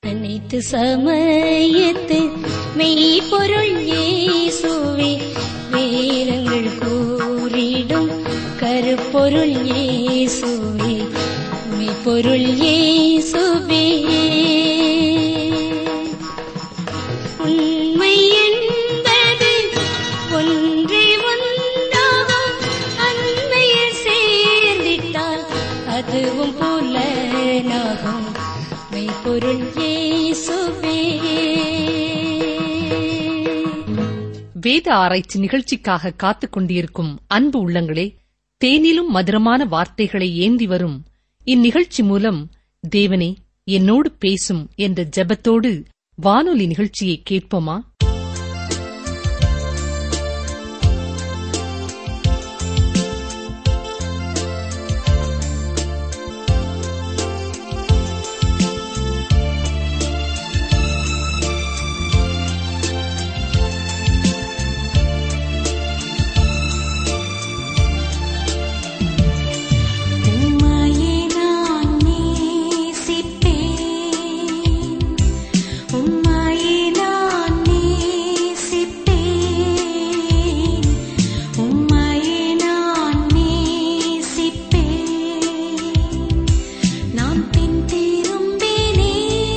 அனைத்து சமயத்து மெய்ப்பொருள் இயேசுவே வேதங்கள் கூறிடும் கருப்பொருள் இயேசுவே மெய்ப்பொருள் இயேசுவே உண்மை என்பது ஒன்றே ஒன்றாகும் அண்மையில் சேர்ந்திட்டால் அதுவும் புலனாகும் மெய்ப்பொருள் இயேசுவே வேத ஆராய்ச்சி நிகழ்ச்சிக்காக காத்துக் கொண்டிருக்கும் அன்பு உள்ளங்களே தேனிலும் மதுரமான வார்த்தைகளை ஏந்தி வரும் இந்நிகழ்ச்சி மூலம் தேவனே என்னோடு பேசும் என்ற ஜெபத்தோடு வானொலி நிகழ்ச்சியை கேட்போமா உம்மையே நான் நேசிப்பேன் உம்மையே நான் நேசிப்பேன் உம்மையே நான் நேசிப்பேன் நான் பின் திரும்பினேன்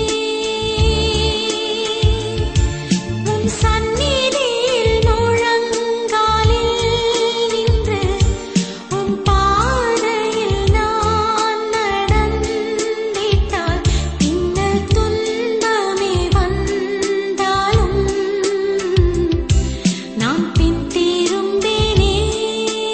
உம் சந்நிதியில் முழங்காலில் நின்று உம் பாதையில் நான் நடந்திட்டால் பின்னல் துன்பமே வந்தாலும் நான் பின் திரும்பினேன்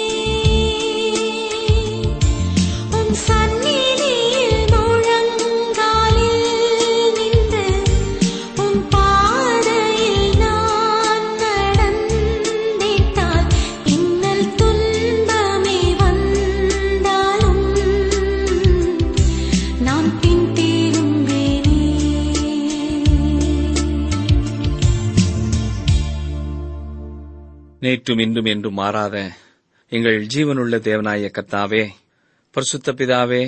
உம் சந்நிதியில் முழங்காலில் நின்று உம் பாதையில் நான் நடந்திட்டால் இன்னல் துன்பமே வந்தாலும் நான் பின் திரும்பினேன் நேற்றும் இன்றும் என்றும் மாறாத எங்கள் ஜீவனுள்ள தேவனாய கர்த்தாவே பரிசுத்த பிதாவே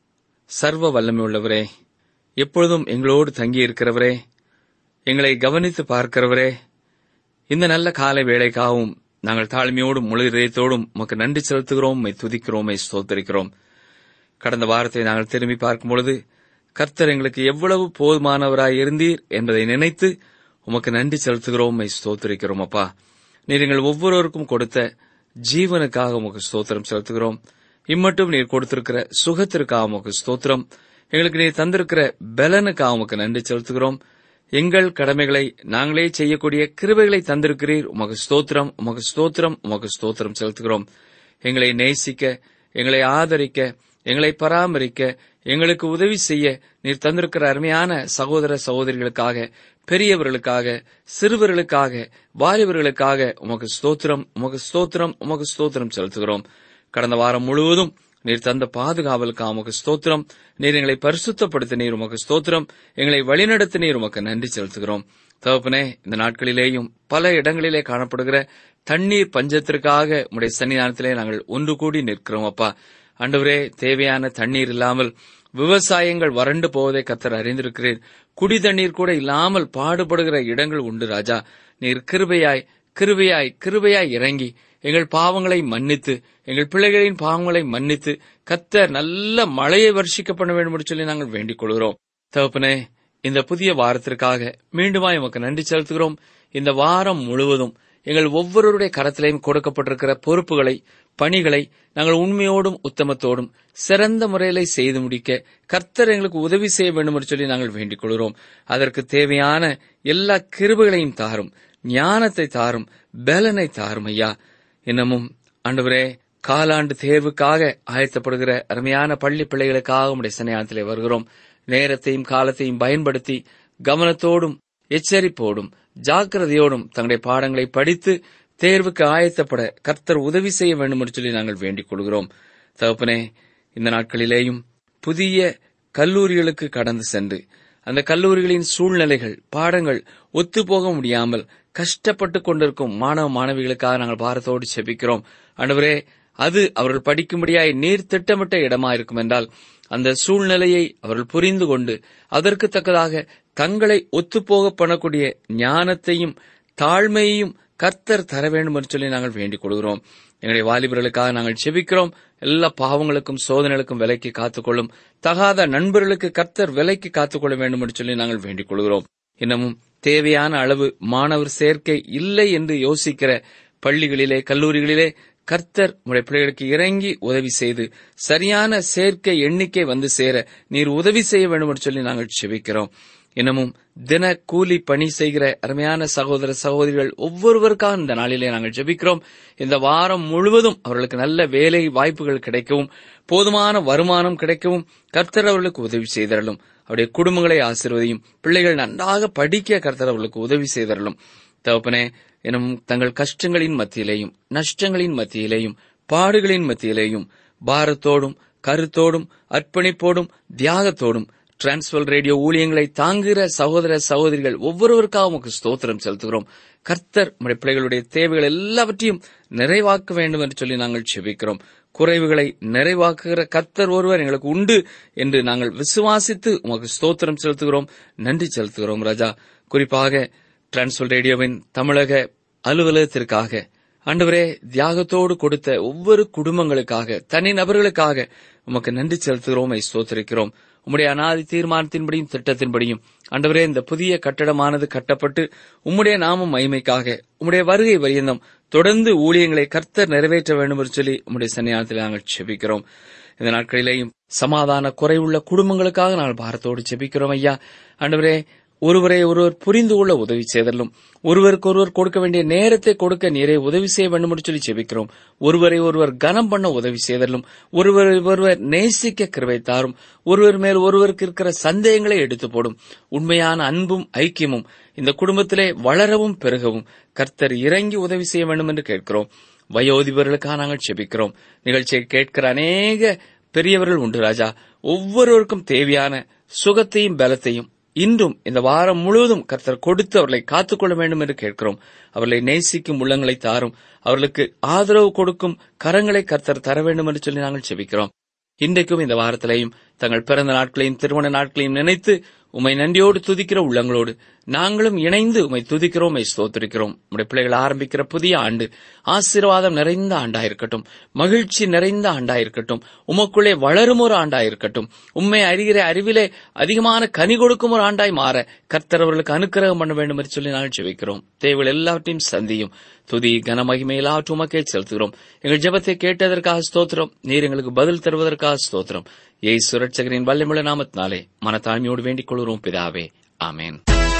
சர்வ வல்லமை உள்ளவரே எப்பொழுதும் எங்களோடு தங்கியிருக்கிறவரே எங்களை கவனித்து பார்க்கிறவரே இந்த நல்ல காலை வேளைக்காகவும் நாங்கள் தாழ்மையோடும் முழு இதயத்தோடும் உமக்கு நன்றி செலுத்துகிறோம் உம்மை துதிக்கிறோம் உம்மை ஸ்தோத்தரிக்கிறோம் கடந்த வாரத்தை நாங்கள் திரும்பி பார்க்கும் பொழுது கர்த்தர் எங்களுக்கு எவ்வளவு போதுமானவராய் இருந்தீர் என்பதை நினைத்து உமக்கு நன்றி செலுத்துகிறோம் உம்மை ஸ்தோத்தரிக்கிறோம் அப்பா நீர் எங்கள் ஒவ்வொருவருக்கும் கொடுத்த ஜீவனுக்காக உமக்கு ஸ்தோத்திரம் செலுத்துகிறோம் இம்மட்டும் நீர் கொடுத்திருக்கிற சுகத்திற்காக உமக்கு ஸ்தோத்திரம் எங்களுக்கு நீர் தந்திருக்கிற பலனுக்காக உமக்கு நன்றி செலுத்துகிறோம் எங்கள் கடமைகளை நாங்களே செய்யக்கூடிய கிருபைகளை தந்திருக்கிறீர் உமக்கு ஸ்தோத்திரம் உமக்கு ஸ்தோத்திரம் உமக்கு ஸ்தோத்திரம் செலுத்துகிறோம் எங்களை நேசிக்க எங்களை ஆதரிக்க எங்களை பராமரிக்க எங்களுக்கு உதவி செய்ய நீர் தந்திருக்கிற அருமையான சகோதர சகோதரிகளுக்காக பெரியவர்களுக்காக சிறுவர்களுக்காக வாலிபர்களுக்காக உமக்கு ஸ்தோத்திரம் உமக்கு ஸ்தோத்திரம் உமக்கு ஸ்தோத்திரம் செலுத்துகிறோம் கடந்த வாரம் முழுவதும் நீர் தந்த பாதுகாவலுக்காக உமக்கு ஸ்தோத்திரம் நீர் எங்களை பரிசுத்தப்படுத்த நீர் உமக்கு ஸ்தோத்திரம் எங்களை வழிநடத்த நீர் உமக்கு நன்றி செலுத்துகிறோம் தகப்பனே இந்த நாட்களிலேயும் பல இடங்களிலே காணப்படுகிற தண்ணீர் பஞ்சத்திற்காக உடைய சன்னிதானத்திலே நாங்கள் ஒன்று கூடி நிற்கிறோம் அப்பா ஆண்டவரே தேவையான தண்ணீர் இல்லாமல் விவசாயங்கள் வறண்டு போவதை கத்தர் அறிந்திருக்கிறீர் குடி தண்ணீர் கூட இல்லாமல் பாடுபடுகிற இடங்கள் உண்டு ராஜா நீர் கிருபையாய் கிருபையாய் கிருபையாய் இறங்கி எங்கள் பாவங்களை மன்னித்து எங்கள் பிள்ளைகளின் பாவங்களை மன்னித்து கத்தர் நல்ல மழையை வர்ஷிக்க பண்ண வேண்டும் என்று சொல்லி நாங்கள் வேண்டிக் கொள்கிறோம் தகப்பனே இந்த புதிய வாரத்திற்காக மீண்டுமாய் உமக்கு நன்றி செலுத்துகிறோம் இந்த வாரம் முழுவதும் எங்கள் ஒவ்வொருவருடைய கரத்திலையும் கொடுக்கப்பட்டிருக்கிற பொறுப்புகளை பணிகளை நாங்கள் உண்மையோடும் உத்தமத்தோடும் சிறந்த முறையில செய்து முடிக்க கர்த்தர் எங்களுக்கு உதவி செய்ய வேண்டும் என்று சொல்லி நாங்கள் வேண்டிக் கொள்கிறோம் அதற்கு தேவையான எல்லா கிருபைகளையும் தாரும் ஞானத்தை தாரும் பலனை தாரும் ஐயா இன்னமும் ஆண்டவரே காலாண்டு தேர்வுக்காக ஆயத்தப்படுகிற அருமையான பள்ளி பிள்ளைகளுக்காக உடைய சன்னியானத்திலே வருகிறோம் நேரத்தையும் காலத்தையும் பயன்படுத்தி கவனத்தோடும் எச்சரிப்போடும் ஜாக்கிரதையோடும் தங்களுடைய பாடங்களை படித்து தேர்வுக்கு ஆயத்தப்பட கர்த்தர் உதவி செய்ய வேண்டும் என்று சொல்லி நாங்கள் வேண்டிக் கொள்கிறோம் தகப்பனே இந்த நாட்களிலேயும் புதிய கல்லூரிகளுக்கு கடந்து சென்று அந்த கல்லூரிகளின் சூழ்நிலைகள் பாடங்கள் ஒத்துப்போக முடியாமல் கஷ்டப்பட்டு கொண்டிருக்கும் மாணவ மாணவிகளுக்காக நாங்கள் பாரத்தோடு செபிக்கிறோம் ஆண்டவரே அது அவர்கள் படிக்கும்படியாய் நீர் திட்டமிட்ட இடமா இருக்கும் என்றால் அந்த சூழ்நிலையை அவர்கள் புரிந்து கொண்டு அதற்கு தக்கதாக தங்களை ஒத்துப்போக பண்ணக்கூடிய ஞானத்தையும் தாழ்மையையும் கர்த்தர் தர வேண்டும் என்று சொல்லி நாங்கள் வேண்டிக் கொள்கிறோம் எங்களுடைய வாலிபர்களுக்காக நாங்கள் செபிக்கிறோம் எல்லா பாவங்களுக்கும் சோதனைகளுக்கும் விலைக்கு காத்துக்கொள்ளும் தகாத நண்பர்களுக்கு கர்த்தர் விலைக்கு காத்துக்கொள்ள வேண்டும் என்று சொல்லி நாங்கள் வேண்டிக் கொள்கிறோம் இன்னமும் தேவையான அளவு மாணவர் சேர்க்கை இல்லை என்று யோசிக்கிற பள்ளிகளிலே கல்லூரிகளிலே கர்த்தர் உடைய பிள்ளைகளுக்கு இறங்கி உதவி செய்து சரியான சேர்க்கை எண்ணிக்கை வந்து சேர நீர் உதவி செய்ய வேண்டும் என்று சொல்லி நாங்கள் செபிக்கிறோம் இன்னமும் தின கூலி பணி செய்கிற அருமையான சகோதர சகோதரிகள் ஒவ்வொருவருக்காக இந்த நாளிலே நாங்கள் ஜெபிக்கிறோம் இந்த வாரம் முழுவதும் அவர்களுக்கு நல்ல வேலை வாய்ப்புகள் கிடைக்கவும் போதுமான வருமானம் கிடைக்கவும் கர்த்தர் அவர்களுக்கு உதவி செய்தரலும் அவருடைய குடும்பங்களை ஆசீர்வதியும் பிள்ளைகள் நன்றாக படிக்க கர்த்தர் அவர்களுக்கு உதவி செய்தரலும் தகப்பனே எனும் தங்கள் கஷ்டங்களின் மத்தியிலேயும் நஷ்டங்களின் மத்தியிலேயும் பாடுகளின் மத்தியிலேயும் பாரத்தோடும் கருத்தோடும் அர்ப்பணிப்போடும் தியாகத்தோடும் டிரான்ஸ்வல் ரேடியோ ஊழியங்களை தாங்குகிற சகோதர சகோதரிகள் ஒவ்வொருவருக்காக உமக்கு ஸ்தோத்திரம் செலுத்துகிறோம் கர்த்தர் நம்முடைய பிள்ளைகளுடைய தேவைகள் எல்லாவற்றையும் நிறைவாக்க வேண்டும் என்று சொல்லி நாங்கள் செபிக்கிறோம் குறைவுகளை நிறைவாக்குகிற கர்த்தர் ஒருவர் எங்களுக்கு உண்டு என்று நாங்கள் விசுவாசித்து உமக்கு ஸ்தோத்திரம் செலுத்துகிறோம் நன்றி செலுத்துகிறோம் ராஜா குறிப்பாக டிரான்ஸ்வல் ரேடியோவின் தமிழக அலுவலகத்திற்காக ஆண்டவரே தியாகத்தோடு கொடுத்த ஒவ்வொரு குடும்பங்களுக்காக தனி நபர்களுக்காக உமக்கு நன்றி செலுத்துகிறோம் ஸ்தோத்திரிக்கிறோம் உம்முடைய அனாதி தீர்மானத்தின்படியும் திட்டத்தின்படியும் ஆண்டவரே இந்த புதிய கட்டடமானது கட்டப்பட்டு உம்முடைய நாமம் மகிமைக்காக உம்முடைய வருகை வரியந்தம் தொடர்ந்து ஊழியங்களை கர்த்தர் நிறைவேற்ற வேண்டும் என்று சொல்லி உம்முடைய சன்னியானத்தில் நாங்கள் செபிக்கிறோம் இந்த நாட்களிலேயும் சமாதான குறைவுள்ள குடும்பங்களுக்காக நாங்கள் பாரத்தோடு செபிக்கிறோம் ஐயா ஆண்டவரே ஒருவரை ஒருவர் புரிந்து கொள்ள உதவி செய்தலும் ஒருவருக்கு ஒருவர் கொடுக்க வேண்டிய நேரத்தை கொடுக்க நீரே உதவி செய்ய வேண்டும் என்று சொல்லி செபிக்கிறோம் ஒருவரை ஒருவர் கனம் பண்ண உதவி செய்தலும் ஒருவரை ஒருவர் நேசிக்க கிருவை தாரும் ஒருவர் மேல் ஒருவருக்கு இருக்கிற சந்தேகங்களை எடுத்து போடும் உண்மையான அன்பும் ஐக்கியமும் இந்த குடும்பத்திலே வளரவும் பெருகவும் கர்த்தர் இறங்கி உதவி செய்ய வேண்டும் என்று கேட்கிறோம் வயோதிபர்களுக்காக நாங்கள் செபிக்கிறோம் நிகழ்ச்சியை கேட்கிற அநேக பெரியவர்கள் உண்டு ராஜா ஒவ்வொருவருக்கும் தேவையான சுகத்தையும் பலத்தையும் இன்றும் இந்த வாரம் முழுவதும் கர்த்தர் கொடுத்து அவர்களை காத்துக்கொள்ள வேண்டும் என்று கேட்கிறோம் அவர்களை நேசிக்கும் உள்ளங்களை தாரும் அவர்களுக்கு ஆதரவு கொடுக்கும் கரங்களை கர்த்தர் தர வேண்டும் என்று சொல்லி நாங்கள் செபிக்கிறோம் இன்றைக்கும் இந்த வாரத்திலையும் தங்கள் பிறந்த நாட்களையும் திருமண நாட்களையும் நினைத்து உம்மை நன்றியோடு துதிக்கிற உள்ளங்களோடு நாங்களும் இணைந்து உம்மை துதிக்கிறோம் உம்மை ஸ்தோத்திரிக்கிறோம் உம்முடைய பிள்ளைகள் ஆரம்பிக்கிற புதிய ஆண்டு ஆசீர்வாதம் நிறைந்த ஆண்டாயிருக்கட்டும் மகிழ்ச்சி நிறைந்த ஆண்டாயிருக்கட்டும் உமக்குள்ளே வளரும் ஒரு ஆண்டாயிருக்கட்டும் உண்மை அறிகிற அறிவிலே அதிகமான கனி கொடுக்கும் ஒரு ஆண்டாய் மாற கர்த்தர் அவர்களுக்கு அனுக்கிரகம் பண்ண வேண்டும் என்று சொல்லி நாங்கள் ஜெபிக்கிறோம் தேவைகள் எல்லாவற்றையும் சந்தியும் துதி கனமகிமை எல்லாவற்றும் உமக்கே செலுத்துகிறோம் எங்கள் ஜெபத்தை கேட்டதற்காக ஸ்தோத்திரம் நீர் எங்களுக்கு பதில் தருவதற்காக ஸ்தோத்திரம் ஏய் சுரட்சகரின் வல்லமுள்ள நாமத்தினாலே மனத்தாழ்மையோடு வேண்டிக் கொள்கிறோம் பிதாவே ஆமேன்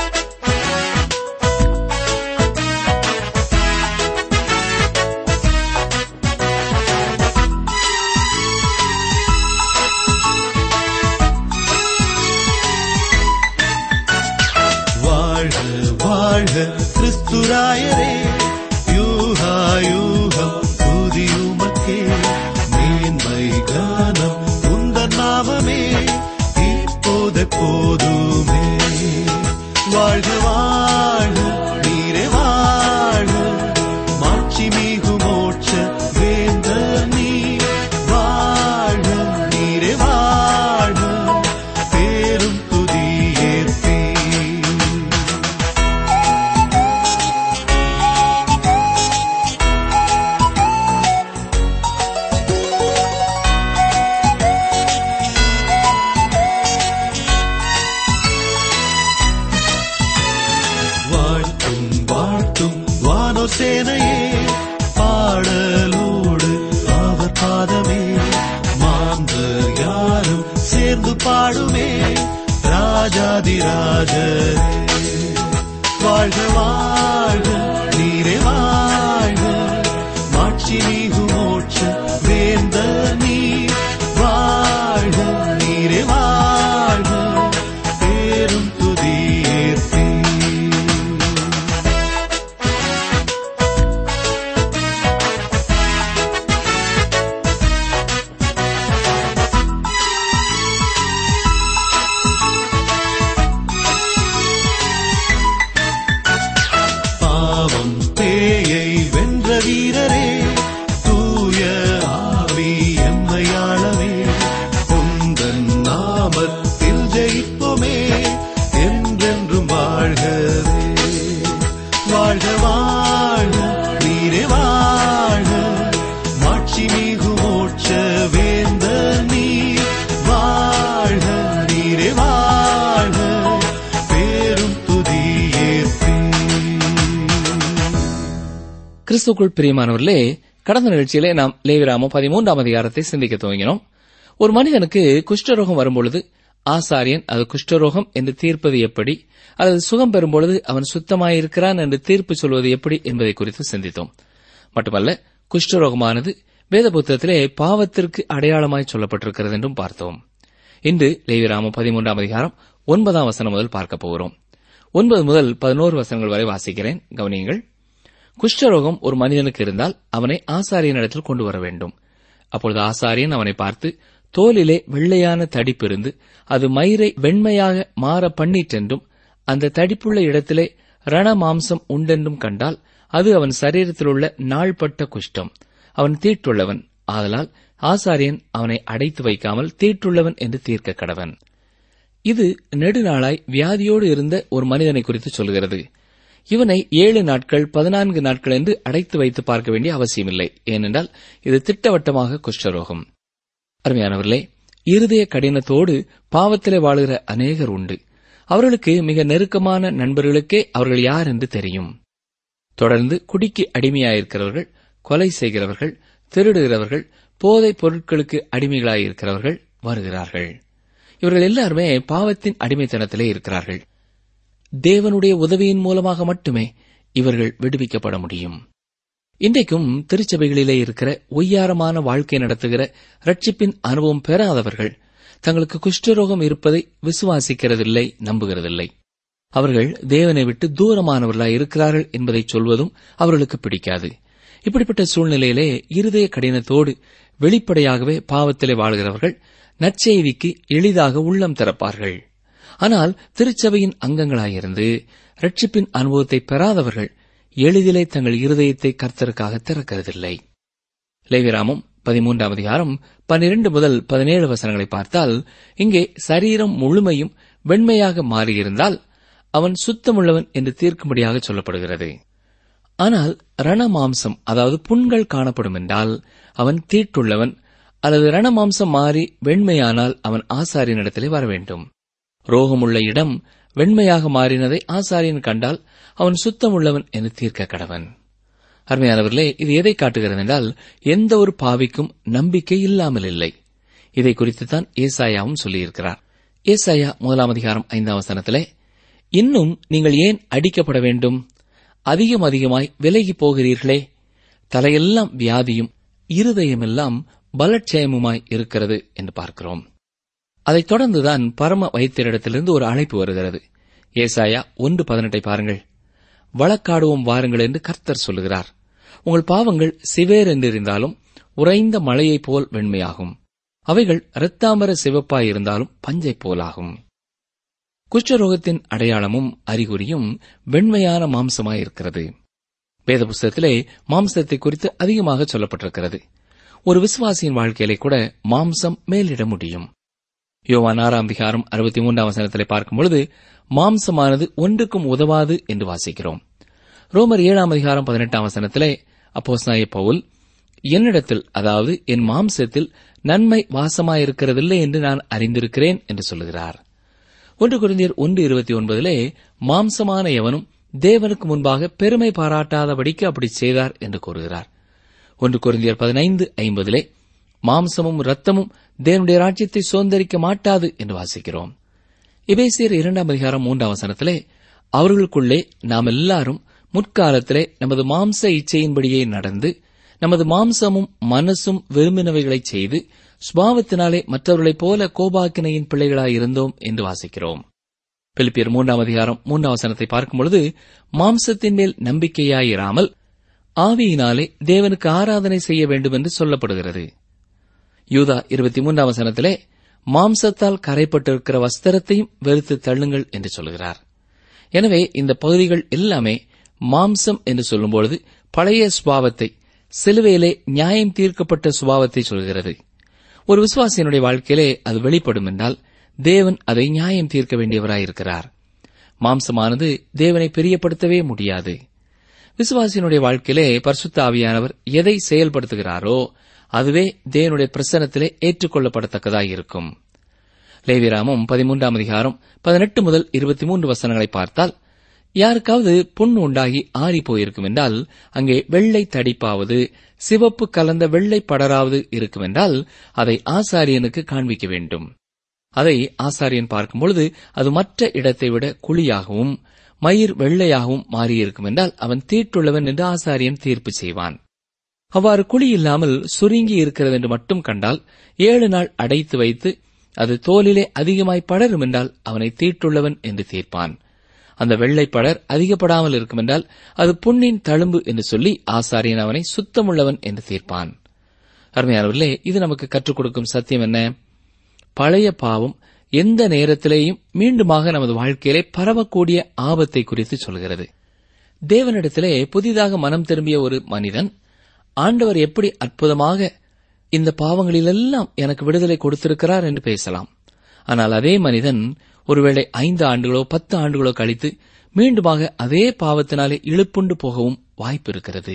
வாழ்க வாழ்க கிறிஸ்துராயரே யூகா யூகம் துதியுமக்கே மேன்மை கானம் உந்த நாமமே இப்போது போதுமே வாழ்க வாழ்க நீரே வாழ்க மாட்சி மிகு மோட்ச வேந்த நீ வாழ்க நீரே வாழ்க பேரும் துதியேற்பே வாழ்த்தும் வாழ்த்தும் வானோ சேனையே பாடலோடு அவர் பாதமே மாந்தர் யாரும் சேர்ந்து பாடுமே ராஜாதி ராஜரே வாழ்க வாழ்க நீரே வாழ்க மாட்சி மிகு மோட்ச வேந்த நீ வாழ்க நீரே வாழ்க பேரும் துதியேற்பே பாவம் பேயை வென்ற வீரரே என்றும் வாழ்கவே வாழ்க வாழ்க நீரே வாழ்க மாட்சி மிகு மோட்ச வேந்த நீர் வாழ்க நீரே வாழ்க பேரும் துதியேற்பீர் கிறிஸ்துக்குள் பிரியமானவர்களே கடந்த நிகழ்ச்சியிலே நாம் லேவிராமம் பதிமூன்றாம் அதிகாரத்தை சிந்திக்க துவங்கினோம் ஒரு மனிதனுக்கு குஷ்டரோகம் வரும்பொழுது ஆசாரியன் அது குஷ்டரோகம் என்று தீர்ப்பது எப்படி அல்லது சுகம் பெறும்பொழுது அவன் சுத்தமாயிருக்கிறான் என்று தீர்ப்பு சொல்வது எப்படி என்பதை குறித்து சிந்தித்தோம் மட்டுமல்ல குஷ்டரோகமானது வேத புத்தகத்திலே பாவத்திற்கு அடையாளமாய் சொல்லப்பட்டிருக்கிறது என்றும் பார்த்தோம் இன்று லேவிராமம் பதிமூன்றாம் அதிகாரம் ஒன்பதாம் வசனம் முதல் பார்க்க போகிறோம் ஒன்பது முதல் பதினோரு வசனங்கள் வரை வாசிக்கிறேன் கவனியுங்கள் குஷ்டரோகம் ஒரு மனிதனுக்கு இருந்தால் அவனை ஆசாரியனிடத்தில் கொண்டு வர வேண்டும் அப்பொழுது ஆசாரியன் அவனை பார்த்து தோலிலே வெள்ளையான தடிப்பு இருந்து அது மயிரை வெண்மையாக மாற பண்ணிற்றென்றும் அந்த தடிப்புள்ள இடத்திலே ரண மாம்சம் உண்டென்றும் கண்டால் அது அவன் சரீரத்திலுள்ள நாள்பட்ட குஷ்டம் அவன் தீட்டுள்ளவன் ஆதலால் ஆசாரியன் அவனை அடைத்து வைக்காமல் தீட்டுள்ளவன் என்று தீர்க்க கடவன் இது நெடுநாளாய் வியாதியோடு இருந்த ஒரு மனிதனை குறித்து சொல்கிறது இவனை ஏழு நாட்கள் பதினான்கு நாட்கள் என்று அடைத்து வைத்து பார்க்க வேண்டிய அவசியமில்லை ஏனென்றால் இது திட்டவட்டமாக குஷ்டரோகம் அருமையானவர்களே இருதய கடினத்தோடு பாவத்திலே வாழுகிற அநேகர் உண்டு அவர்களுக்கு மிக நெருக்கமான நண்பர்களுக்கே அவர்கள் யார் என்று தெரியும் தொடர்ந்து குடிக்கு அடிமையாயிருக்கிறவர்கள் கொலை செய்கிறவர்கள் திருடுகிறவர்கள் போதைப் பொருட்களுக்கு அடிமைகளாயிருக்கிறவர்கள் வருகிறார்கள் இவர்கள் எல்லாருமே பாவத்தின் அடிமைத்தனத்திலே இருக்கிறார்கள் தேவனுடைய உதவியின் மூலமாக மட்டுமே இவர்கள் விடுவிக்கப்பட முடியும் இன்றைக்கும் திருச்சபைகளிலே இருக்கிற ஒய்யாரமான வாழ்க்கை நடத்துகிற ரட்சிப்பின் அனுபவம் பெறாதவர்கள் தங்களுக்கு குஷ்டரோகம் இருப்பதை விசுவாசிக்கிறதில்லை நம்புகிறதில்லை அவர்கள் தேவனை விட்டு தூரமானவர்களாய் இருக்கிறார்கள் என்பதை சொல்வதும் அவர்களுக்கு பிடிக்காது இப்படிப்பட்ட சூழ்நிலையிலே இருதய கடினத்தோடு வெளிப்படையாகவே பாவத்திலே வாழ்கிறவர்கள் நற்செய்திக்கு எளிதாக உள்ளம் திறப்பார்கள் ஆனால் திருச்சபையின் அங்கங்களாயிருந்து ரட்சிப்பின் அனுபவத்தை பெறாதவர்கள் எளிதிலே தங்கள் இருதயத்தை கர்த்தருக்காக திறக்கிறதில்லை லேவிராமம் பதிமூன்றாம் அதிகாரம் பன்னிரண்டு முதல் பதினேழு வசனங்களை பார்த்தால் இங்கே சரீரம் முழுமையும் வெண்மையாக மாறியிருந்தால் அவன் சுத்தமுள்ளவன் என்று தீர்க்கும்படியாக சொல்லப்படுகிறது ஆனால் ரணமாம்சம் அதாவது புண்கள் காணப்படும் என்றால் அவன் தீட்டுள்ளவன் அல்லது ரணமாம்சம் மாறி வெண்மையானால் அவன் ஆசாரியனிடத்திலே வர வேண்டும் ரோகமுள்ள இடம் வெண்மையாக மாறினதை ஆசாரியன் கண்டால் அவன் சுத்தமுள்ளவன் என்று தீர்க்க கடவன் அருமையானவர்களே இது எதை காட்டுகிறது என்றால் எந்த ஒரு பாவிக்கும் நம்பிக்கை இல்லாமல் இல்லை இதை குறித்துத்தான் ஏசாயாவும் சொல்லியிருக்கிறார் ஏசாயா முதலாம் அதிகாரம் ஐந்தாம் வசனத்திலே இன்னும் நீங்கள் ஏன் அடிக்கப்பட வேண்டும் அதிகம் அதிகமாய் விலகி போகிறீர்களே தலையெல்லாம் வியாதியும் இருதயமெல்லாம் பலட்சயமுமாய் இருக்கிறது என்று பார்க்கிறோம் அதைத் தொடர்ந்துதான் பரம வைத்தியரிடத்திலிருந்து ஒரு அழைப்பு வருகிறது ஏசாயா ஒன்று பதினெட்டை பாருங்கள் வழக்காடுவோம் வாருங்கள் என்று கர்த்தர் சொல்லுகிறார் உங்கள் பாவங்கள் சிவேர் என்றிருந்தாலும் உறைந்த மழையைப் போல் வெண்மையாகும் அவைகள் இரத்தாம்பர சிவப்பாய் இருந்தாலும் பஞ்சைப் போலாகும் குஷ்டரோகத்தின் அடையாளமும் அறிகுறியும் வெண்மையான மாம்சமாயிருக்கிறது வேத புஸ்தகத்திலே மாம்சத்தை குறித்து அதிகமாக சொல்லப்பட்டிருக்கிறது ஒரு விசுவாசியின் வாழ்க்கையிலே கூட மாம்சம் மேலிட முடியும் யோவான் ஆறாம் அதிகாரம் அறுபத்தி மூன்றாம் வசனத்திலே பார்க்கும் பொழுது மாம்சமானது ஒன்றுக்கும் உதவாது என்று வாசிக்கிறோம் ரோமர் ஏழாம் அதிகாரம் பதினெட்டாம் வசனத்திலே அப்போஸ்நாய பவுல் என்னிடத்தில் அதாவது என் மாம்சத்தில் நன்மை வாசமாயிருக்கிறதில்லை என்று நான் அறிந்திருக்கிறேன் என்று சொல்லுகிறார் ஒன்று குருந்தியர் ஒன்று இருபத்தி ஒன்பதிலே மாம்சமான எவனும் தேவனுக்கு முன்பாக பெருமை பாராட்டாதபடிக்கு அப்படி செய்தார் என்று கூறுகிறார் ஒன்று குருந்தியர் பதினைந்து ஐம்பதிலே மாம்சமும் இரத்தமும் தேவனுடைய ராஜ்யத்தை சுதந்திரிக்க மாட்டாது என்று வாசிக்கிறோம் இபேசியர் இரண்டாம் அதிகாரம் மூன்றாம் வசனத்திலே அவர்களுக்குள்ளே நாம் எல்லாரும் முற்காலத்திலே நமது மாம்ச இச்சையின்படியே நடந்து நமது மாம்சமும் மனசும் விரும்பினவைகளைச் செய்து சுபாவத்தினாலே மற்றவர்களைப் போல கோபாக்கினையின் பிள்ளைகளாயிருந்தோம் என்று வாசிக்கிறோம் பிலிப்பியர் மூன்றாம் அதிகாரம் மூன்றாம் வசனத்தை பார்க்கும் பொழுது மாம்சத்தின் மேல் நம்பிக்கையாயிராமல் ஆவியினாலே தேவனுக்கு ஆராதனை செய்ய வேண்டும் என்று சொல்லப்படுகிறது யூதா இருபத்தி மூன்றாம் வசனத்திலே மாம்சத்தால் கரைப்பட்டிருக்கிற வஸ்திரத்தையும் வெறுத்து தள்ளுங்கள் என்று சொல்கிறார் எனவே இந்த பகுதிகள் எல்லாமே மாம்சம் என்று சொல்லும்பொழுது பழைய சுபாவத்தை சிலுவையிலே நியாயம் தீர்க்கப்பட்ட சுபாவத்தை சொல்கிறது ஒரு விசுவாசியனுடைய வாழ்க்கையிலே அது வெளிப்படும் என்றால் தேவன் அதை நியாயம் தீர்க்க வேண்டியவராயிருக்கிறார் மாம்சமானது தேவனை பிரியப்படுத்தவே முடியாது விசுவாசியினுடைய வாழ்க்கையிலே பரிசுத்த ஆவியானவர் எதை செயல்படுத்துகிறாரோ அதுவே தேவனுடைய பிரசனத்திலே ஏற்றுக்கொள்ளப்படத்தக்கதாய் இருக்கும் லேவிராமம் பதிமூன்றாம் அதிகாரம் பதினெட்டு முதல் இருபத்தி மூன்று வசனங்களை பார்த்தால் யாருக்காவது புண் உண்டாகி ஆறி போயிருக்கும் என்றால் அங்கே வெள்ளை தடிப்பாவது சிவப்பு கலந்த வெள்ளை படராவது இருக்கும் என்றால் அதை ஆசாரியனுக்கு காண்பிக்க வேண்டும் அதை ஆசாரியன் பார்க்கும் பொழுது அது மற்ற இடத்தை விட குழியாகவும் மயிர் வெள்ளையாகவும் மாறியிருக்கும் என்றால் அவன் தீட்டுள்ளவன் என்று ஆசாரியன் தீர்ப்பு செய்வான் அவ்வாறு குழி இல்லாமல் சுருங்கி இருக்கிறது என்று மட்டும் கண்டால் ஏழு நாள் அடைத்து வைத்து அது தோலிலே அதிகமாய் படரும் என்றால் அவனை தீட்டுள்ளவன் என்று தீர்ப்பான் அந்த வெள்ளை படர் அதிகப்படாமல் இருக்கும் என்றால் அது புண்ணின் தழும்பு என்று சொல்லி ஆசாரியன் அவனை சுத்தமுள்ளவன் என்று தீர்ப்பான் அருமையானவர்களே இது நமக்கு கற்றுக் கொடுக்கும் சத்தியம் என்ன பழைய பாவம் எந்த நேரத்திலேயும் மீண்டுமாக நமது வாழ்க்கையிலே பரவக்கூடிய ஆபத்தை குறித்து சொல்கிறது தேவனிடத்திலே புதிதாக மனம் திரும்பிய ஒரு மனிதன் ஆண்டவர் எப்படி அற்புதமாக இந்த பாவங்களிலெல்லாம் எனக்கு விடுதலை கொடுத்திருக்கிறார் என்று பேசலாம் ஆனால் அதே மனிதன் ஒருவேளை ஐந்து ஆண்டுகளோ பத்து ஆண்டுகளோ கழித்து மீண்டுமாக அதே பாவத்தினாலே இழுப்புண்டு போகவும் வாய்ப்பு இருக்கிறது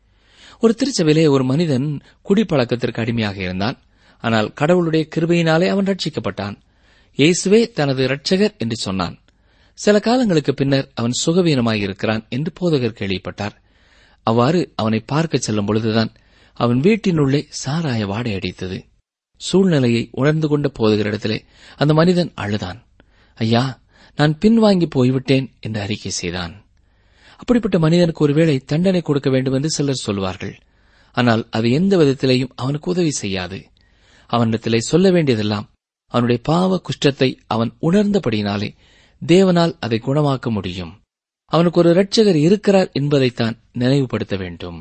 ஒரு திருச்சபையிலே ஒரு மனிதன் குடிப்பழக்கத்திற்கு அடிமையாக இருந்தான் ஆனால் கடவுளுடைய கிருபையினாலே அவன் ரட்சிக்கப்பட்டான் இயேசுவே தனது இரட்சகர் என்று சொன்னான் சில காலங்களுக்கு பின்னர் அவன் சுகவீனமாயிருக்கிறான் என்று போதகர் கேள்விப்பட்டார் அவ்வாறு அவனை பார்க்கச் செல்லும் பொழுதுதான் அவன் வீட்டினுள்ளே சாராய வாடை அடித்தது சூழ்நிலையை உணர்ந்து கொண்ட போதுகிற இடத்திலே அந்த மனிதன் அழுதான் ஐயா நான் பின்வாங்கி போய்விட்டேன் என்று அறிக்கை செய்தான் அப்படிப்பட்ட மனிதனுக்கு ஒருவேளை தண்டனை கொடுக்க வேண்டும் என்று சிலர் சொல்வார்கள் ஆனால் அது எந்த விதத்திலேயும் அவனுக்கு உதவி செய்யாது அவனிடத்திலே சொல்ல வேண்டியதெல்லாம் அவனுடைய பாவ குஷ்டத்தை அவன் உணர்ந்தபடியினாலே தேவனால் அதை குணமாக்க முடியும் அவனுக்கு ஒரு இரட்சகர் இருக்கிறார் என்பதைத்தான் நினைவுபடுத்த வேண்டும்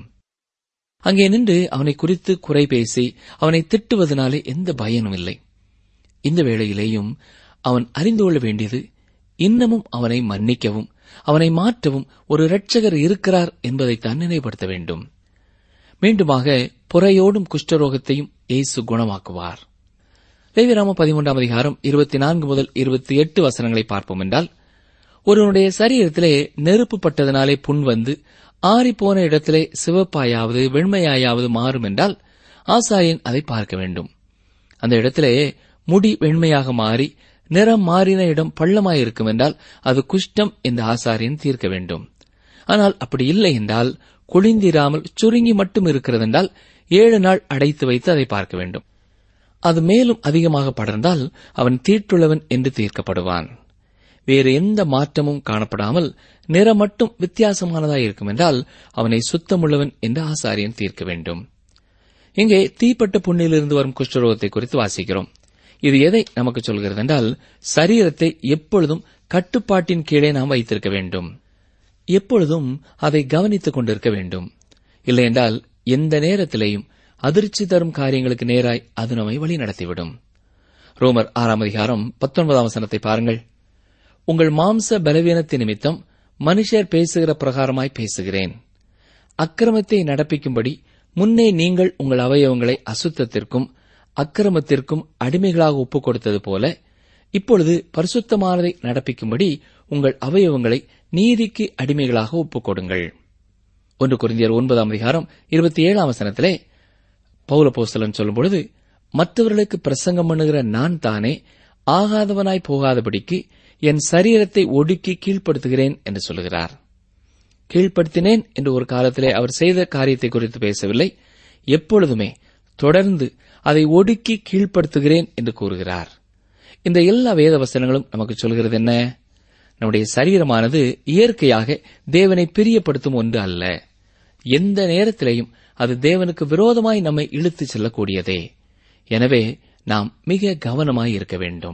அங்கே நின்று அவனை குறித்து குறை பேசி அவனை திட்டுவதனாலே எந்த பயனும் இல்லை இந்த வேளையிலேயும் அவன் அறிந்து கொள்ள வேண்டியது இன்னமும் அவனை மன்னிக்கவும் அவனை மாற்றவும் ஒரு இரட்சகர் இருக்கிறார் என்பதைத்தான் நினைவுபடுத்த வேண்டும் மீண்டுமாக புறையோடும் குஷ்டரோகத்தையும் இயேசு குணமாக்குவார் லேவிராம பதிமூன்றாம் அதிகாரம் இருபத்தி நான்கு முதல் இருபத்தி எட்டு வசனங்களை பார்ப்போம் என்றால் ஒருவனுடைய சரீரத்திலே நெருப்பு பட்டதனாலே புண் வந்து ஆறிப்போன இடத்திலே சிவப்பாயாவது வெண்மையாயாவது மாறும் என்றால் ஆசாரியன் அதை பார்க்க வேண்டும் அந்த இடத்திலே முடி வெண்மையாக மாறி நிறம் மாறின இடம் பள்ளமாயிருக்கும் என்றால் அது குஷ்டம் என்று ஆசாரியன் தீர்க்க வேண்டும் ஆனால் அப்படி இல்லை என்றால் குளிந்திராமல் சுருங்கி மட்டும் இருக்கிறதென்றால் ஏழு நாள் அடைத்து வைத்து அதை பார்க்க வேண்டும் அது மேலும் அதிகமாக படர்ந்தால் அவன் தீட்டுள்ளவன் என்று தீர்க்கப்படுவான் வேறு எந்த மாற்றமும் காணப்படாமல் நிறம் மட்டும் வித்தியாசமானதாய் இருக்கும் என்றால் அவனை சுத்தமுள்ளவன் என்று ஆசாரியன் தீர்க்க வேண்டும் இங்கே தீப்பட்ட புண்ணிலிருந்து வரும் குஷ்டரோகத்தை குறித்து வாசிக்கிறோம் இது எதை நமக்கு சொல்கிறது என்றால் சரீரத்தை எப்பொழுதும் கட்டுப்பாட்டின் கீழே நாம் வைத்திருக்க வேண்டும் எப்பொழுதும் அதை கவனித்துக் கொண்டிருக்க வேண்டும் இல்லையென்றால் எந்த நேரத்திலேயும் அதிர்ச்சி தரும் காரியங்களுக்கு நேராய் அது நம்மை வழி நடத்திவிடும் ரோமர் ஆறாம் அதிகாரம் பத்தொன்பதாம் வசனத்தை பாருங்கள் உங்கள் மாம்ச பலவீனத்தின் நிமித்தம் மனுஷர் பேசுகிற பிரகாரமாய் பேசுகிறேன் அக்கிரமத்தை நடப்பிக்கும்படி முன்னே நீங்கள் உங்கள் அவயவங்களை அசுத்தத்திற்கும் அக்கிரமத்திற்கும் அடிமைகளாக ஒப்புக் கொடுத்தது போல இப்பொழுது பரிசுத்தமானதை நடப்பிக்கும்படி உங்கள் அவயவங்களை நீதிக்கு அடிமைகளாக ஒப்புக் கொடுங்கள் ஒன்று குருந்தியர் ஒன்பதாம் அதிகாரம் இருபத்தி ஏழாம் வசனத்திலே பௌலபோஸ்தலன் சொல்லும் பொழுது மற்றவர்களுக்கு பிரசங்கம் பண்ணுகிற நான் தானே ஆகாதவனாய் போகாதபடிக்கு என் சரீரத்தை ஒடுக்கி கீழ்ப்படுத்துகிறேன் என்று சொல்லுகிறார் கீழ்ப்படுத்தினேன் என்று ஒரு காலத்திலே அவர் செய்த காரியத்தை குறித்து பேசவில்லை எப்பொழுதுமே தொடர்ந்து அதை ஒடுக்கி கீழ்ப்படுத்துகிறேன் என்று கூறுகிறார் இந்த எல்லா வேத வசனங்களும் நமக்கு சொல்கிறது என்ன நம்முடைய சரீரமானது இயற்கையாக தேவனை பிரியப்படுத்தும் ஒன்று அல்ல எந்த நேரத்திலேயும் அது தேவனுக்கு விரோதமாய் நம்மை இழுத்துச் செல்லக்கூடியதே எனவே நாம் மிக கவனமாய் இருக்க வேண்டும்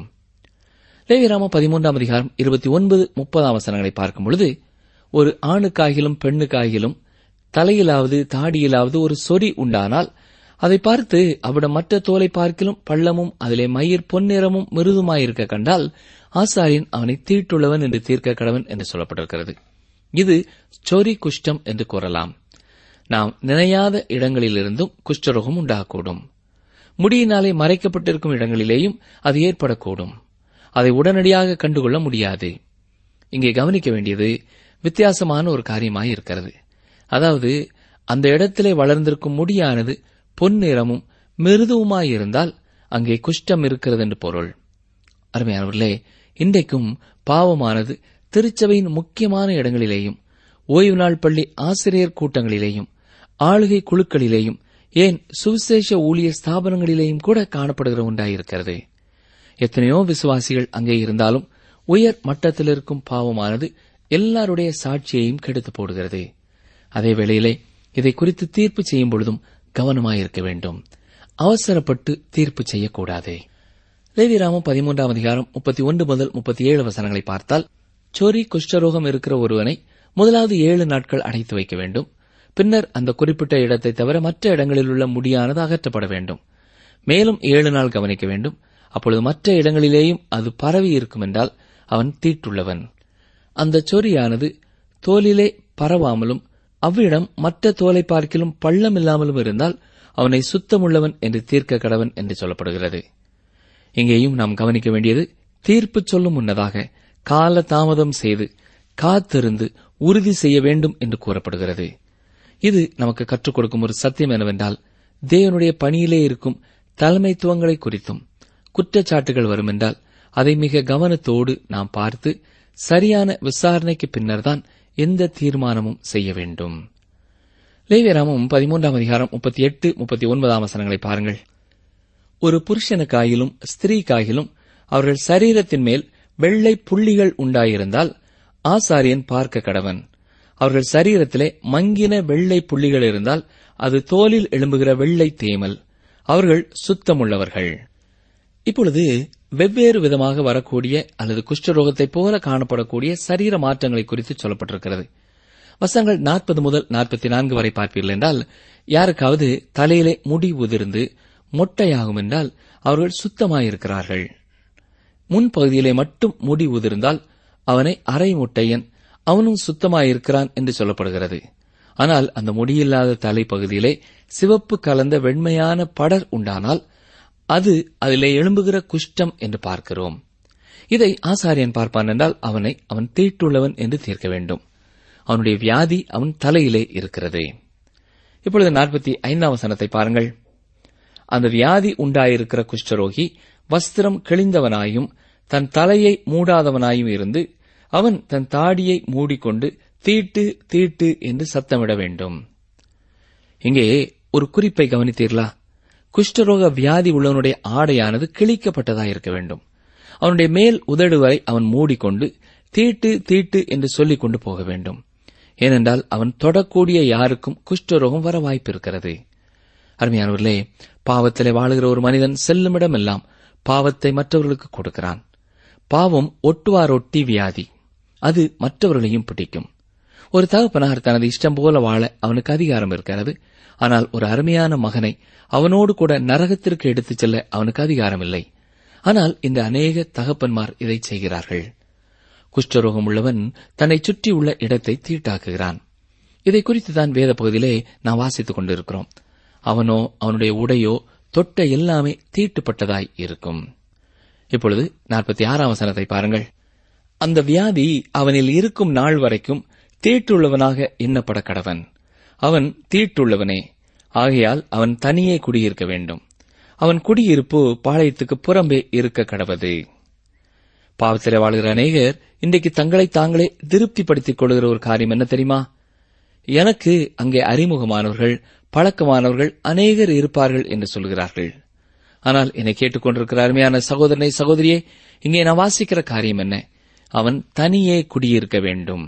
லேவிராம பதிமூன்றாம் அதிகாரம் இருபத்தி ஒன்பது முப்பதாம் வசனங்களை பார்க்கும் பொழுது ஒரு ஆணுக்காகிலும் பெண்ணுக்காகிலும் தலையிலாவது தாடியிலாவது ஒரு சொறி உண்டானால் அதை பார்த்து அவிடம் மற்ற தோலை பார்க்கிலும் பள்ளமும் அதிலே மயிர் பொன்னிறமும் மிருதுமாயிருக்க கண்டால் ஆசாரியன் அவனை தீட்டுள்ளவன் என்று தீர்க்க கடவன் என்று சொல்லப்பட்டிருக்கிறது இது சொறி குஷ்டம் என்று கூறலாம் நாம் நினையாத இடங்களிலிருந்தும் குஷ்டரோகம் உண்டாகக்கூடும் முடியினாலே மறைக்கப்பட்டிருக்கும் இடங்களிலேயும் அது ஏற்படக்கூடும் அதை உடனடியாக கண்டுகொள்ள முடியாது இங்கே கவனிக்க வேண்டியது வித்தியாசமான ஒரு காரியமாய் இருக்கிறது அதாவது அந்த இடத்திலே வளர்ந்திருக்கும் முடியானது பொன்னிறமும் மிருதுவுமாயிருந்தால் அங்கே குஷ்டம் இருக்கிறது என்று பொருள் அருமையானவர்களே இன்றைக்கும் பாவமானது திருச்சபையின் முக்கியமான இடங்களிலேயும் ஓய்வு நாள் பள்ளி ஆசிரியர் கூட்டங்களிலேயும் ஆளுகை குழுக்களிலேயும் ஏன் சுவிசேஷ ஊழிய ஸ்தாபனங்களிலேயும் கூட காணப்படுகிற ஒன்றாயிருக்கிறது எத்தனையோ விசுவாசிகள் அங்கே இருந்தாலும் உயர் மட்டத்தில் இருக்கும் பாவமானது எல்லாருடைய சாட்சியையும் கெடுத்து போடுகிறது அதே வேளையிலே இதை குறித்து தீர்ப்பு செய்யும் பொழுதும் கவனமாயிருக்க வேண்டும் அவசரப்பட்டு தீர்ப்பு செய்யக்கூடாது லேவிராமம் பதிமூன்றாம் அதிகாரம் முப்பத்தி ஒன்று முதல் முப்பத்தி ஏழு வசனங்களை பார்த்தால் சொறி குஷ்டரோகம் இருக்கிற ஒருவனை முதலாவது ஏழு நாட்கள் அடைத்து வைக்க வேண்டும் பின்னர் அந்த குறிப்பிட்ட இடத்தை தவிர மற்ற இடங்களில் உள்ள முடியானது அகற்றப்பட வேண்டும் மேலும் ஏழு நாள் கவனிக்க வேண்டும் அப்பொழுது மற்ற இடங்களிலேயும் அது பரவி இருக்கும் என்றால் அவன் தீட்டுள்ளவன் அந்த சொறியானது தோலிலே பரவாமலும் அவ்விடம் மற்ற தோலை பார்க்கிலும் பள்ளம் இல்லாமலும் இருந்தால் அவனை சுத்தமுள்ளவன் என்று தீர்க்க கடவன் என்று சொல்லப்படுகிறது இங்கேயும் நாம் கவனிக்க வேண்டியது தீர்ப்பு சொல்லும் முன்னதாக கால தாமதம் செய்து காத்திருந்து உறுதி செய்ய வேண்டும் என்று கூறப்படுகிறது இது நமக்கு கற்றுக் கொடுக்கும் ஒரு சத்தியம் என்னவென்றால் தேவனுடைய பணியிலே இருக்கும் தலைமைத்துவங்களை குறித்தும் குற்றச்சாட்டுகள் வரும் என்றால் அதை மிக கவனத்தோடு நாம் பார்த்து சரியான விசாரணைக்கு பின்னர்தான் எந்த தீர்மானமும் செய்ய வேண்டும் லேவியராமம் பதிமூன்றாம் அதிகாரம் முப்பத்தி எட்டு முப்பத்தி ஒன்பதாம் வசனங்களை பாருங்கள் ஒரு புருஷனுக்காயிலும் ஸ்திரீக்காயிலும் அவர்கள் சரீரத்தின் மேல் வெள்ளை புள்ளிகள் உண்டாயிருந்தால் ஆசாரியன் பார்க்க கடவன் அவர்கள் சரீரத்திலே மங்கின வெள்ளை புள்ளிகள் இருந்தால் அது தோலில் எழும்புகிற வெள்ளை தேமல் அவர்கள் சுத்தமுள்ளவர்கள் இப்பொழுது வெவ்வேறு விதமாக வரக்கூடிய அல்லது குஷ்டரோகத்தைப் போல காணப்படக்கூடிய சரீர மாற்றங்களை குறித்து சொல்லப்பட்டிருக்கிறது வசனங்கள் நாற்பது முதல் நாற்பத்தி நான்கு வரை பார்ப்பீர்கள் என்றால் யாருக்காவது தலையிலே முடி உதிர்ந்து மொட்டையாகும் என்றால் அவர்கள் சுத்தமாயிருக்கிறார்கள் முன்பகுதியிலே மட்டும் முடி உதிர்ந்தால் அவனை அரை முட்டையன் அவனும் சுத்தமாயிருக்கிறான் என்று சொல்லப்படுகிறது ஆனால் அந்த முடியில்லாத தலைப்பகுதியிலே சிவப்பு கலந்த வெண்மையான படர் உண்டானால் அது அதிலே எழும்புகிற குஷ்டம் என்று பார்க்கிறோம் இதை ஆசாரியன் பார்ப்பான் என்றால் அவனை அவன் தீட்டுள்ளவன் என்று தீர்க்க வேண்டும் அவனுடைய வியாதி அவன் தலையிலே இருக்கிறது இப்பொழுது நாற்பத்தி ஐந்தாம் வசனத்தை பாருங்கள் அந்த வியாதி உண்டாயிருக்கிற குஷ்டரோகி வஸ்திரம் கிழிந்தவனாயும் தன் தலையை மூடாதவனாயும் இருந்து அவன் தன் தாடியை மூடிக்கொண்டு தீட்டு தீட்டு என்று சத்தமிட வேண்டும் இங்கே ஒரு குறிப்பை கவனித்தீர்களா குஷ்டரோக வியாதி உள்ளவனுடைய ஆடையானது கிழிக்கப்பட்டதாயிருக்க வேண்டும் அவனுடைய மேல் உதடு வரை அவன் மூடிக்கொண்டு தீட்டு தீட்டு என்று சொல்லிக் கொண்டு போக வேண்டும் ஏனென்றால் அவன் தொடக்கூடிய யாருக்கும் குஷ்டரோகம் வர வாய்ப்பு இருக்கிறது அருமையானவர்களே பாவத்திலே வாழுகிற ஒரு மனிதன் செல்லுமிடமெல்லாம் பாவத்தை மற்றவர்களுக்கு கொடுக்கிறான் பாவம் ஒட்டுவாரொட்டி வியாதி அது மற்றவர்களையும் பிடிக்கும் ஒரு தகப்பனார் தனது இஷ்டம் போல வாழ அவனுக்கு அதிகாரம் இருக்கிறது ஆனால் ஒரு அருமையான மகனை அவனோடு கூட நரகத்திற்கு எடுத்துச் செல்ல அவனுக்கு அதிகாரம் இல்லை ஆனால் இந்த அநேக தகப்பன்மார் இதை செய்கிறார்கள் குஷ்டரோகம் உள்ளவன் தன்னை சுற்றியுள்ள இடத்தை தீட்டாக்குகிறான் இதை குறித்து தான் வேத பகுதியிலே நாம் வாசித்துக் கொண்டிருக்கிறோம் அவனோ அவனுடைய உடையோ தொட்ட எல்லாமே தீட்டுப்பட்டதாய் இருக்கும் இப்பொழுது நாற்பத்தி ஆறாம் வசனத்தை பாருங்கள் அந்த வியாதி அவனில் இருக்கும் நாள் வரைக்கும் தீட்டுள்ளவனாக எண்ணப்பட கடவன் அவன் தீட்டுள்ளவனே ஆகையால் அவன் தனியே குடியிருக்க வேண்டும் அவன் குடியிருப்பு பாளையத்துக்கு புறம்பே இருக்க கடவது பாவத்திலே வாழ்கிற அநேகர் இன்றைக்கு தங்களை தாங்களே திருப்திப்படுத்திக் கொள்கிற ஒரு காரியம் என்ன தெரியுமா எனக்கு அங்கே அறிமுகமானவர்கள் பழக்கமானவர்கள் அநேகர் இருப்பார்கள் என்று சொல்கிறார்கள் ஆனால் என்னை கேட்டுக்கொண்டிருக்கிற அருமையான சகோதரனை சகோதரியே இங்கே நான் வாசிக்கிற காரியம் என்ன அவன் தனியே குடியிருக்க வேண்டும்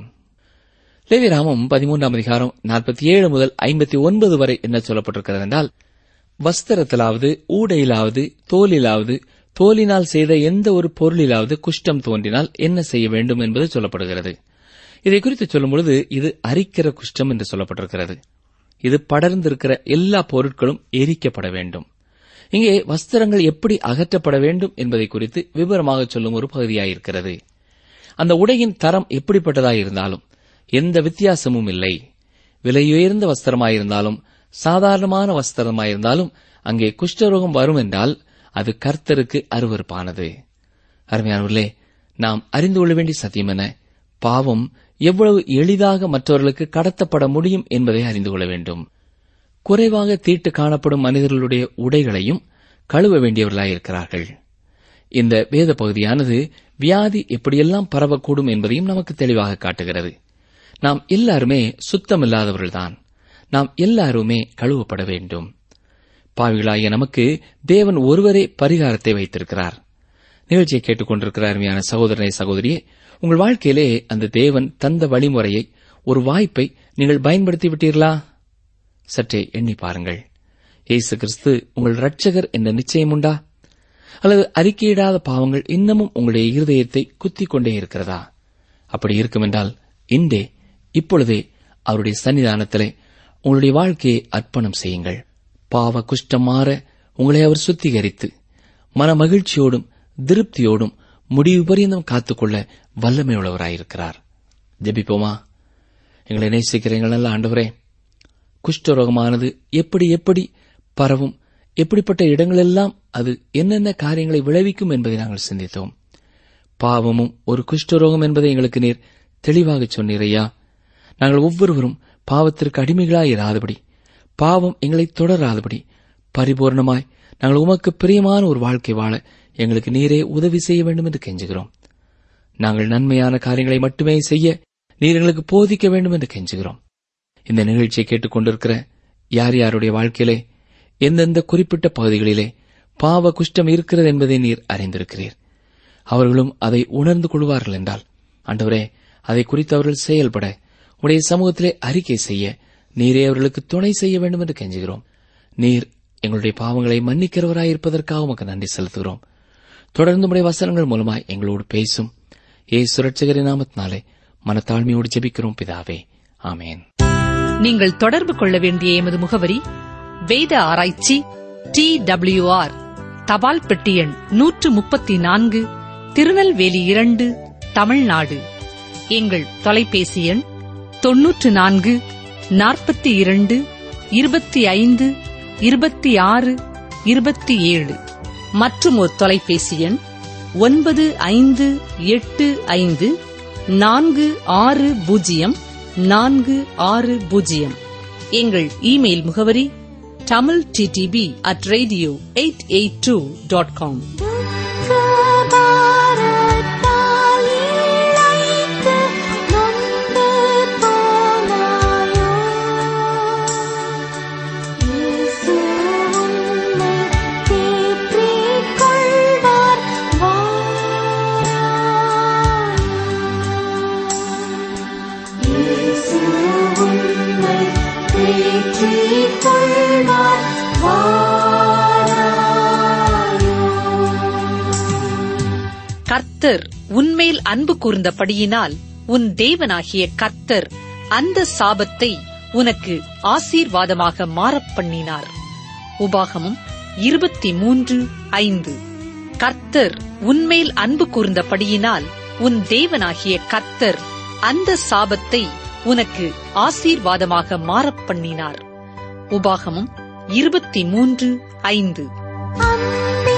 லேவிராமம் பதிமூன்றாம் அதிகாரம் நாற்பத்தி ஏழு முதல் ஐம்பத்தி ஒன்பது வரை என்ன சொல்லப்பட்டிருக்கிறது என்றால் வஸ்திரத்திலாவது ஊடையிலாவது தோலிலாவது தோலினால் செய்த எந்த ஒரு பொருளிலாவது குஷ்டம் தோன்றினால் என்ன செய்ய வேண்டும் என்பது சொல்லப்படுகிறது இதை குறித்து சொல்லும் பொழுது இது அரிக்கிற குஷ்டம் என்று சொல்லப்பட்டிருக்கிறது இது படர்ந்திருக்கிற எல்லா பொருட்களும் எரிக்கப்பட வேண்டும் இங்கே வஸ்திரங்கள் எப்படி அகற்றப்பட வேண்டும் என்பதை குறித்து விவரமாக சொல்லும் ஒரு பகுதியாயிருக்கிறது அந்த உடையின் தரம் எப்படிப்பட்டதாயிருந்தாலும் எந்த வித்தியாசமும் இல்லை விலையுயர்ந்த வஸ்திரமாயிருந்தாலும் சாதாரணமான வஸ்திரமாயிருந்தாலும் அங்கே குஷ்டரோகம் வரும் என்றால் அது கர்த்தருக்கு அருவருப்பானது அருமையானவர்களே நாம் அறிந்து கொள்ள வேண்டிய சத்தியம் என பாவம் எவ்வளவு எளிதாக மற்றவர்களுக்கு கடத்தப்பட முடியும் என்பதை அறிந்து கொள்ள வேண்டும் குறைவாக தீட்டு காணப்படும் மனிதர்களுடைய உடைகளையும் கழுவ வேண்டியவர்களாயிருக்கிறார்கள் இந்த வேத பகுதியானது வியாதி எப்படியெல்லாம் பரவக்கூடும் என்பதையும் நமக்கு தெளிவாக காட்டுகிறது நாம் எல்லாருமே சுத்தமில்லாதவர்கள்தான் நாம் எல்லாருமே கழுவப்பட வேண்டும் பாவிகளாகிய நமக்கு தேவன் ஒருவரே பரிகாரத்தை வைத்திருக்கிறார் நிகழ்ச்சியை கேட்டுக்கொண்டிருக்கிற அருமையான சகோதரனை சகோதரியே உங்கள் வாழ்க்கையிலே அந்த தேவன் தந்த வழிமுறையை ஒரு வாய்ப்பை நீங்கள் பயன்படுத்தி விட்டீர்களா சற்றே எண்ணி பாருங்கள் இயேசு கிறிஸ்து உங்கள் இரட்சகர் என்ற நிச்சயம் உண்டா அல்லது அறிக்கையிடாத பாவங்கள் இன்னமும் உங்களுடைய இருதயத்தை குத்திக் கொண்டே இருக்கிறதா அப்படி இருக்குமென்றால் இன்றே இப்பொழுதே அவருடைய சன்னிதானத்திலே உங்களுடைய வாழ்க்கையை அர்ப்பணம் செய்யுங்கள் பாவ குஷ்டம் மாற உங்களை அவர் சுத்திகரித்து மன மகிழ்ச்சியோடும் திருப்தியோடும் முடிவு பரியந்தம் காத்துக்கொள்ள வல்லமையுள்ளவராயிருக்கிறார் ஜெபிப்போமா எங்களை நேசிக்கிற எங்கள் நல்ல ஆண்டவரே குஷ்டரோகமானது எப்படி எப்படி பரவும் எப்படிப்பட்ட இடங்களெல்லாம் அது என்னென்ன காரியங்களை விளைவிக்கும் என்பதை நாங்கள் சிந்தித்தோம் பாவமும் ஒரு குஷ்டரோகம் என்பதை எங்களுக்கு நீர் தெளிவாக சொன்னீரையா நாங்கள் ஒவ்வொருவரும் பாவத்திற்கு அடிமைகளாயிராதபடி பாவம் எங்களை தொடராதபடி பரிபூர்ணமாய் நாங்கள் உமக்கு பிரியமான ஒரு வாழ்க்கை வாழ எங்களுக்கு நீரே உதவி செய்ய வேண்டும் என்று கெஞ்சுகிறோம் நாங்கள் நன்மையான காரியங்களை மட்டுமே செய்ய நீர் எங்களுக்கு போதிக்க வேண்டும் என்று கெஞ்சுகிறோம் இந்த நிகழ்ச்சியை கேட்டுக்கொண்டிருக்கிற யார் யாருடைய வாழ்க்கையிலே எந்தெந்த குறிப்பிட்ட பகுதிகளிலே பாவ குஷ்டம் இருக்கிறது என்பதை நீர் அறிந்திருக்கிறீர் அவர்களும் அதை உணர்ந்து கொள்வார்கள் என்றால் ஆண்டவரே அதை குறித்து அவர்கள் செயல்பட உடைய சமூகத்திலே அறிக்கை செய்ய நீரே அவர்களுக்கு துணை செய்ய வேண்டும் என்று கெஞ்சுகிறோம் நீர் எங்களுடைய பாவங்களை மன்னிக்கிறவராயிருப்பதற்காக உமக்கு நன்றி செலுத்துகிறோம் தொடர்ந்து உடைய வசனங்கள் மூலமாய் எங்களோடு பேசும் ஏ சுரட்சகரின் நாமத்தினாலே மனத்தாழ்மையோடு ஜெபிக்கிறோம் பிதாவே ஆமேன் நீங்கள் தொடர்பு கொள்ள வேண்டிய எமது முகவரி வேத ஆராய்ச்சி டி ஆர் தபால் பெட்டி எண் நூற்று முப்பத்தி நான்கு திருநெல்வேலி இரண்டு தமிழ்நாடு எங்கள் தொலைபேசி எண் தொன்னூற்று நான்கு நாற்பத்தி இரண்டு இருபத்தி ஐந்து இருபத்தி ஆறு இருபத்தி ஏழு மற்றும் ஒரு தொலைபேசி எண் ஒன்பது ஐந்து எட்டு ஐந்து நான்கு ஆறு பூஜ்ஜியம் நான்கு ஆறு பூஜ்ஜியம் எங்கள் இமெயில் முகவரி Tamil DTP at radio eight eight two dot com பாரத்தால் இழைத்து நொந்து போனாயோ இயேசு உன்னை தேற்றிக் கொள்வார் வாராயோ இயேசு உன்னை தேற்றிக் கொள்வார் வாராயோ கர்த்தர் உன்மேல் அன்பு கூர்ந்தபடியினால் உன் தேவனாகிய கர்த்தர் அந்த சாபத்தை உனக்கு ஆசீர்வாதமாக மாறப் பண்ணினார் உபாகமம் இருபத்தி மூன்று ஐந்து கர்த்தர் உன்மேல் அன்பு கூர்ந்தபடியினால் உன் தேவனாகிய கர்த்தர் அந்த சாபத்தை உனக்கு ஆசீர்வாதமாக மாறப் பண்ணினார் உபாகமம் இருபத்தி மூன்று ஐந்து அந்த